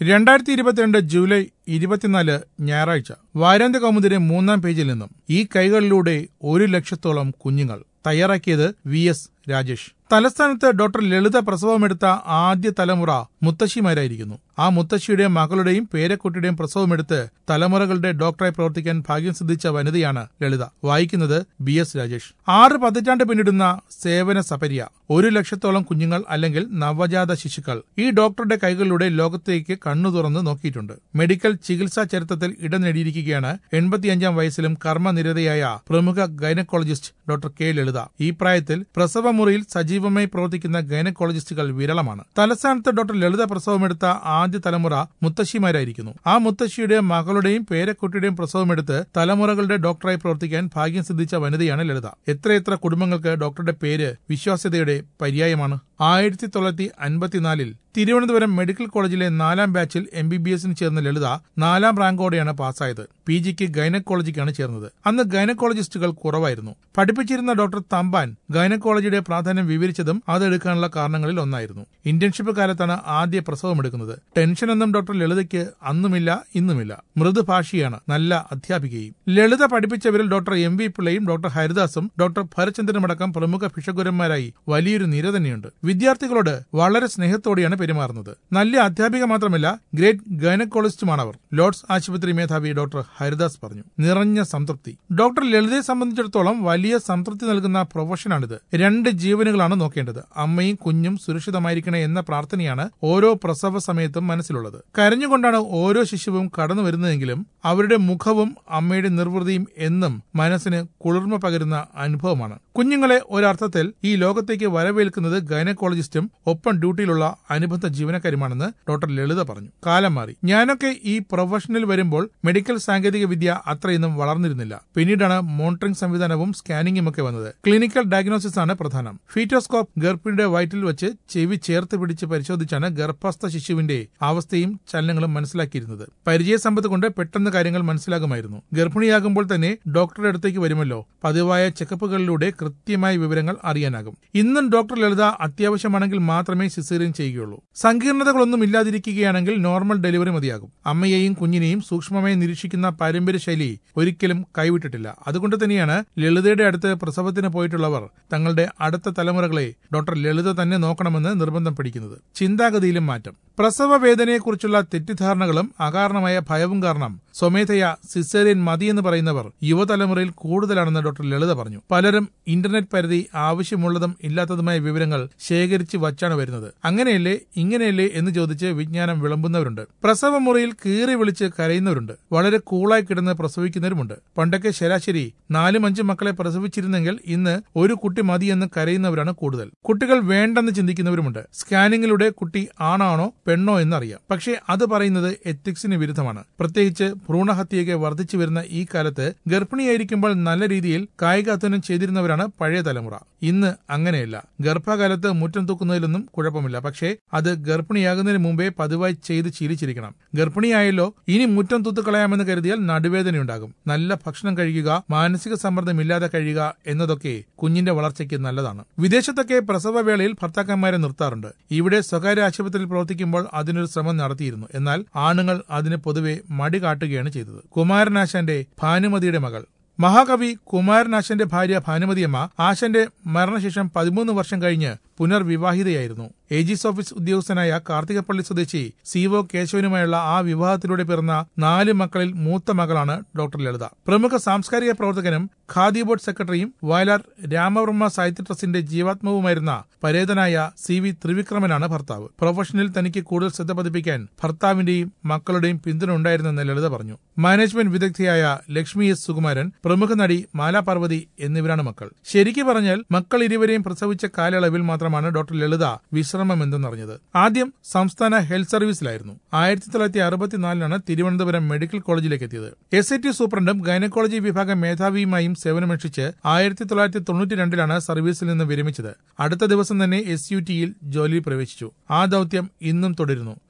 രണ്ടായിരത്തി ഇരുപത്തിരണ്ട് ജൂലൈ ഇരുപത്തിനാല് ഞായറാഴ്ച വാരാന്ത്യ കൗമുദിന്റെ മൂന്നാം പേജിൽ നിന്നും ഈ കൈകളിലൂടെ ഒരു ലക്ഷത്തോളം കുഞ്ഞുങ്ങൾ തയ്യാറാക്കിയത് വി എസ് രാജേഷ് തലസ്ഥാനത്ത് ഡോക്ടർ ലളിത പ്രസവമെടുത്ത ആദ്യ തലമുറ മുത്തശ്ശിമാരായിരിക്കുന്നു ആ മുത്തശ്ശിയുടെ മകളുടെയും പേരക്കുട്ടിയുടെയും പ്രസവമെടുത്ത് തലമുറകളുടെ ഡോക്ടറായി പ്രവർത്തിക്കാൻ ഭാഗ്യം സിദ്ധിച്ച വനിതയാണ് ലളിത വായിക്കുന്നത് ബി എസ് രാജേഷ് ആറ് പതിറ്റാണ്ട് പിന്നിടുന്ന സേവന സപര്യ ഒരു ലക്ഷത്തോളം കുഞ്ഞുങ്ങൾ അല്ലെങ്കിൽ നവജാത ശിശുക്കൾ ഈ ഡോക്ടറുടെ കൈകളിലൂടെ ലോകത്തേക്ക് കണ്ണു തുറന്ന് നോക്കിയിട്ടുണ്ട് മെഡിക്കൽ ചികിത്സാ ചരിത്രത്തിൽ ഇടം നേടിയിരിക്കുകയാണ് എൺപത്തിയഞ്ചാം വയസ്സിലും കർമ്മനിരതയായ പ്രമുഖ ഗൈനക്കോളജിസ്റ്റ് ഡോക്ടർ കെ ലളിത ഈ പ്രായത്തിൽ പ്രസവമുറിയിൽ സജീവമായി പ്രവർത്തിക്കുന്ന ഗൈനക്കോളജിസ്റ്റുകൾ വിരളമാണ് തലസ്ഥാനത്ത് ഡോക്ടർ ലളിത പ്രസവമെടുത്ത ആദ്യ തലമുറ മുത്തശ്ശിമാരായിരിക്കുന്നു ആ മുത്തശ്ശിയുടെ മകളുടെയും പേരക്കുട്ടിയുടെയും പ്രസവമെടുത്ത് തലമുറകളുടെ ഡോക്ടറായി പ്രവർത്തിക്കാൻ ഭാഗ്യം സിദ്ധിച്ച വനിതയാണ് ലളിത എത്രയെത്ര കുടുംബങ്ങൾക്ക് ഡോക്ടറുടെ പേര് വിശ്വാസ്യതയുടെ പര്യായമാണ് ആയിരത്തി തൊള്ളായിരത്തി അൻപത്തിനാലിൽ തിരുവനന്തപുരം മെഡിക്കൽ കോളേജിലെ നാലാം ബാച്ചിൽ എം ബി ബി എസിന് ചേർന്ന ലളിത നാലാം റാങ്കോടെയാണ് പാസ്സായത് പി ജിക്ക് ഗൈനക്കോളജിക്കാണ് ചേർന്നത് അന്ന് ഗൈനക്കോളജിസ്റ്റുകൾ കുറവായിരുന്നു പഠിപ്പിച്ചിരുന്ന ഡോക്ടർ തമ്പാൻ ഗൈനക്കോളജിയുടെ പ്രാധാന്യം വിവരിച്ചതും അതെടുക്കാനുള്ള കാരണങ്ങളിൽ ഒന്നായിരുന്നു ഇന്റേൺഷിപ്പ് കാലത്താണ് ആദ്യ പ്രസവം എടുക്കുന്നത് ടെൻഷനൊന്നും ഡോക്ടർ ലളിതയ്ക്ക് അന്നുമില്ല ഇന്നുമില്ല മൃദുഭാഷിയാണ് നല്ല അധ്യാപികയും ലളിത പഠിപ്പിച്ചവരിൽ ഡോക്ടർ എം വി പിള്ളയും ഡോക്ടർ ഹരിദാസും ഡോക്ടർ ഭരചന്ദ്രനടക്കം പ്രമുഖ ഭിഷഗുരന്മാരായി വലിയൊരു നിര തന്നെയുണ്ട് വിദ്യാർത്ഥികളോട് വളരെ സ്നേഹത്തോടെയാണ് പെരുമാറുന്നത് നല്ല അധ്യാപിക മാത്രമല്ല ഗ്രേറ്റ് ഗൈനക്കോളജിസ്റ്റുമാണ് അവർ ലോർഡ്സ് ആശുപത്രി മേധാവി ഡോക്ടർ ഹരിദാസ് പറഞ്ഞു നിറഞ്ഞ സംതൃപ്തി ഡോക്ടർ ലളിതയെ സംബന്ധിച്ചിടത്തോളം വലിയ സംതൃപ്തി നൽകുന്ന പ്രൊഫഷനാണിത് രണ്ട് ജീവനുകളാണ് നോക്കേണ്ടത് അമ്മയും കുഞ്ഞും സുരക്ഷിതമായിരിക്കണേ എന്ന പ്രാർത്ഥനയാണ് ഓരോ പ്രസവ സമയത്തും മനസ്സിലുള്ളത് കരഞ്ഞുകൊണ്ടാണ് ഓരോ ശിശുവും കടന്നു വരുന്നതെങ്കിലും അവരുടെ മുഖവും അമ്മയുടെ നിർവൃതിയും എന്നും മനസ്സിന് കുളിർമ പകരുന്ന അനുഭവമാണ് കുഞ്ഞുങ്ങളെ ഒരർത്ഥത്തിൽ ഈ ലോകത്തേക്ക് വരവേൽക്കുന്നത് ഗൈനക്കോളജിസ്റ്റും ഒപ്പം ഡ്യൂട്ടിയിലുള്ള അനുബന്ധ ജീവനക്കാരുമാണെന്ന് ഡോക്ടർ ലളിത പറഞ്ഞു കാലം മാറി ഞാനൊക്കെ ഈ പ്രൊഫഷനിൽ വരുമ്പോൾ മെഡിക്കൽ സാങ്കേതിക വിദ്യ അത്രയൊന്നും വളർന്നിരുന്നില്ല പിന്നീടാണ് മോണിറ്ററിംഗ് സംവിധാനവും സ്കാനിംഗും ഒക്കെ വന്നത് ക്ലിനിക്കൽ ഡയഗ്നോസിസ് ആണ് പ്രധാനം ഫീറ്റോസ്കോപ്പ് ഗർഭിണിയുടെ വയറ്റിൽ വെച്ച് ചെവി ചേർത്ത് പിടിച്ച് പരിശോധിച്ചാണ് ഗർഭസ്ഥ ശിശുവിന്റെ അവസ്ഥയും ചലനങ്ങളും മനസ്സിലാക്കിയിരുന്നത് പരിചയസമ്പത്ത് കൊണ്ട് പെട്ടെന്ന് കാര്യങ്ങൾ മനസ്സിലാകുമായിരുന്നു ഗർഭിണിയാകുമ്പോൾ തന്നെ ഡോക്ടറുടെ അടുത്തേക്ക് വരുമല്ലോ പതിവായ ചെക്കപ്പുകളിലൂടെ കൃത്യമായ വിവരങ്ങൾ അറിയാനാകും ഇന്നും ഡോക്ടർ ലളിത അത്യാവശ്യമാണെങ്കിൽ മാത്രമേ സിസേറിയൻ ചെയ്യുകയുള്ളൂ സങ്കീർണതകളൊന്നും ഇല്ലാതിരിക്കുകയാണെങ്കിൽ നോർമൽ ഡെലിവറി മതിയാകും അമ്മയെയും കുഞ്ഞിനെയും സൂക്ഷ്മമായി നിരീക്ഷിക്കുന്ന പാരമ്പര്യ ശൈലി ഒരിക്കലും കൈവിട്ടിട്ടില്ല അതുകൊണ്ട് തന്നെയാണ് ലളിതയുടെ അടുത്ത് പ്രസവത്തിന് പോയിട്ടുള്ളവർ തങ്ങളുടെ അടുത്ത തലമുറകളെ ഡോക്ടർ ലളിത തന്നെ നോക്കണമെന്ന് നിർബന്ധം പിടിക്കുന്നത് ചിന്താഗതിയിലും മാറ്റം പ്രസവ വേദനയെക്കുറിച്ചുള്ള തെറ്റിദ്ധാരണകളും അകാരണമായ ഭയവും കാരണം സ്വമേധയ സിസേറിയൻ മതിയെന്ന് പറയുന്നവർ യുവതലമുറയിൽ കൂടുതലാണെന്ന് ഡോക്ടർ ലളിത പറഞ്ഞു പലരും ഇന്റർനെറ്റ് പരിധി ആവശ്യമുള്ളതും ഇല്ലാത്തതുമായ വിവരങ്ങൾ ശേഖരിച്ച് വച്ചാണ് വരുന്നത് അങ്ങനെയല്ലേ ഇങ്ങനെയല്ലേ എന്ന് ചോദിച്ച് വിജ്ഞാനം വിളമ്പുന്നവരുണ്ട് പ്രസവ മുറിയിൽ കീറി വിളിച്ച് കരയുന്നവരുണ്ട് വളരെ കൂളായി കിടന്ന് പ്രസവിക്കുന്നവരുമുണ്ട് പണ്ടൊക്കെ ശരാശരി നാലും അഞ്ചും മക്കളെ പ്രസവിച്ചിരുന്നെങ്കിൽ ഇന്ന് ഒരു കുട്ടി മതിയെന്ന് കരയുന്നവരാണ് കൂടുതൽ കുട്ടികൾ വേണ്ടെന്ന് ചിന്തിക്കുന്നവരുമുണ്ട് സ്കാനിങ്ങിലൂടെ കുട്ടി ആണാണോ പെണ്ണോ എന്നറിയാം പക്ഷേ അത് പറയുന്നത് എത്തിക്സിന് വിരുദ്ധമാണ് പ്രത്യേകിച്ച് ഭ്രൂണഹത്യയൊക്കെ വർദ്ധിച്ചു വരുന്ന ഈ കാലത്ത് ഗർഭിണിയായിരിക്കുമ്പോൾ നല്ല രീതിയിൽ കായികാധ്വാനം ചെയ്തിരുന്നവരാണ് പഴയ തലമുറ ഇന്ന് അങ്ങനെയല്ല ഗർഭകാലത്ത് മുറ്റം തൂക്കുന്നതിലൊന്നും കുഴപ്പമില്ല പക്ഷേ അത് ഗർഭിണിയാകുന്നതിന് മുമ്പേ പതിവായി ചെയ്ത് ശീലിച്ചിരിക്കണം ഗർഭിണിയായല്ലോ ഇനി മുറ്റം തൂത്തുകളയാമെന്ന് കരുതിയാൽ നടുവേദനയുണ്ടാകും നല്ല ഭക്ഷണം കഴിക്കുക മാനസിക സമ്മർദ്ദമില്ലാതെ കഴിയുക എന്നതൊക്കെ കുഞ്ഞിന്റെ വളർച്ചയ്ക്ക് നല്ലതാണ് വിദേശത്തൊക്കെ പ്രസവവേളയിൽ ഭർത്താക്കന്മാരെ നിർത്താറുണ്ട് ഇവിടെ സ്വകാര്യ ആശുപത്രിയിൽ പ്രവർത്തിക്കുമ്പോൾ അതിനൊരു ശ്രമം നടത്തിയിരുന്നു എന്നാൽ ആണുങ്ങൾ അതിന് പൊതുവെ മടി കാട്ടുകയാണ് ചെയ്തത് കുമാരനാശാന്റെ ഭാനുമതിയുടെ മകൾ മഹാകവി കുമാരനാശന്റെ ഭാര്യ ഭാനുമതിയമ്മ ആശന്റെ മരണശേഷം പതിമൂന്ന് വർഷം കഴിഞ്ഞ് പുനർവിവാഹിതയായിരുന്നു ഏജീസ് ഓഫീസ് ഉദ്യോഗസ്ഥനായ കാർത്തികപ്പള്ളി സ്വദേശി സി ഒ കേശവനുമായുള്ള ആ വിവാഹത്തിലൂടെ പിറന്ന നാല് മക്കളിൽ മൂത്ത മകളാണ് ഡോക്ടർ ലളിത പ്രമുഖ സാംസ്കാരിക പ്രവർത്തകനും ഖാദി ബോർഡ് സെക്രട്ടറിയും വയലാർ രാമവർമ്മ സാഹിത്യ ട്രസ്റ്റിന്റെ ജീവാത്മവുമായിരുന്ന പരേതനായ സി വി ത്രിവിക്രമനാണ് ഭർത്താവ് പ്രൊഫഷനിൽ തനിക്ക് കൂടുതൽ ശ്രദ്ധ പതിപ്പിക്കാൻ ഭർത്താവിന്റെയും മക്കളുടെയും പിന്തുണ ഉണ്ടായിരുന്നെന്ന് ലളിത പറഞ്ഞു മാനേജ്മെന്റ് വിദഗ്ധയായ ലക്ഷ്മി എസ് സുകുമാരൻ പ്രമുഖ നടി മാലാ പാർവതി എന്നിവരാണ് മക്കൾ ശരിക്കു പറഞ്ഞാൽ മക്കൾ ഇരുവരെയും പ്രസവിച്ച കാലയളവിൽ മാത്രമാണ് ഡോക്ടർ ലളിത വിശ്രമം എന്തെന്നറിഞ്ഞത് ആദ്യം സംസ്ഥാന ഹെൽത്ത് സർവീസിലായിരുന്നു ആയിരത്തി തൊള്ളായിരത്തി അറുപത്തിനാലിലാണ് തിരുവനന്തപുരം മെഡിക്കൽ കോളേജിലേക്ക് എത്തിയത് എസ് ഐ ടി സൂപ്രണ്ടും ഗൈനക്കോളജി വിഭാഗം മേധാവിയുമായും സേവനമനുഷ്ഠിച്ച് ആയിരത്തി തൊള്ളായിരത്തി തൊണ്ണൂറ്റി രണ്ടിലാണ് സർവീസിൽ നിന്ന് വിരമിച്ചത് അടുത്ത ദിവസം തന്നെ എസ് യു ടിയിൽ ജോലിയിൽ പ്രവേശിച്ചു ആ ദൌത്യം ഇന്നും തുടരുന്നു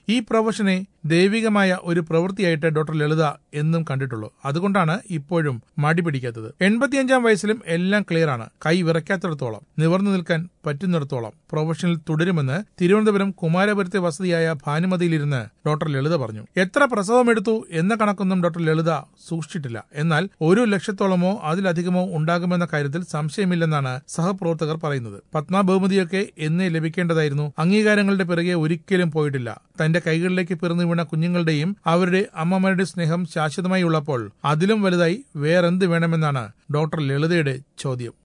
ഈ പ്രൊഫഷനെ ദൈവികമായ ഒരു പ്രവൃത്തിയായിട്ട് ഡോക്ടർ ലളിത എന്നും കണ്ടിട്ടുള്ളൂ അതുകൊണ്ടാണ് ഇപ്പോഴും മടി പിടിക്കാത്തത് എൺപത്തിയഞ്ചാം വയസ്സിലും എല്ലാം ക്ലിയർ ആണ് കൈ വിറയ്ക്കാത്തിടത്തോളം നിവർന്നു നിൽക്കാൻ പറ്റുന്നിടത്തോളം പ്രൊഫഷനിൽ തുടരുമെന്ന് തിരുവനന്തപുരം കുമാരപുരത്തെ വസതിയായ ഭാനുമതിയിലിരുന്ന് ഡോക്ടർ ലളിത പറഞ്ഞു എത്ര പ്രസവമെടുത്തു എന്ന കണക്കൊന്നും ഡോക്ടർ ലളിത സൂക്ഷിച്ചിട്ടില്ല എന്നാൽ ഒരു ലക്ഷത്തോളമോ അതിലധികമോ ഉണ്ടാകുമെന്ന കാര്യത്തിൽ സംശയമില്ലെന്നാണ് സഹപ്രവർത്തകർ പറയുന്നത് പത്മ ബഹുമതിയൊക്കെ എന്നേ ലഭിക്കേണ്ടതായിരുന്നു അംഗീകാരങ്ങളുടെ പിറകെ ഒരിക്കലും പോയിട്ടില്ല തന്റെ കൈകളിലേക്ക് പിറന്നു വീണ കുഞ്ഞുങ്ങളുടെയും അവരുടെ അമ്മമാരുടെ സ്നേഹം ശാശ്വതമായി ഉള്ളപ്പോൾ അതിലും വലുതായി വേറെന്ത് വേണമെന്നാണ് ഡോക്ടർ ലളിതയുടെ ചോദ്യം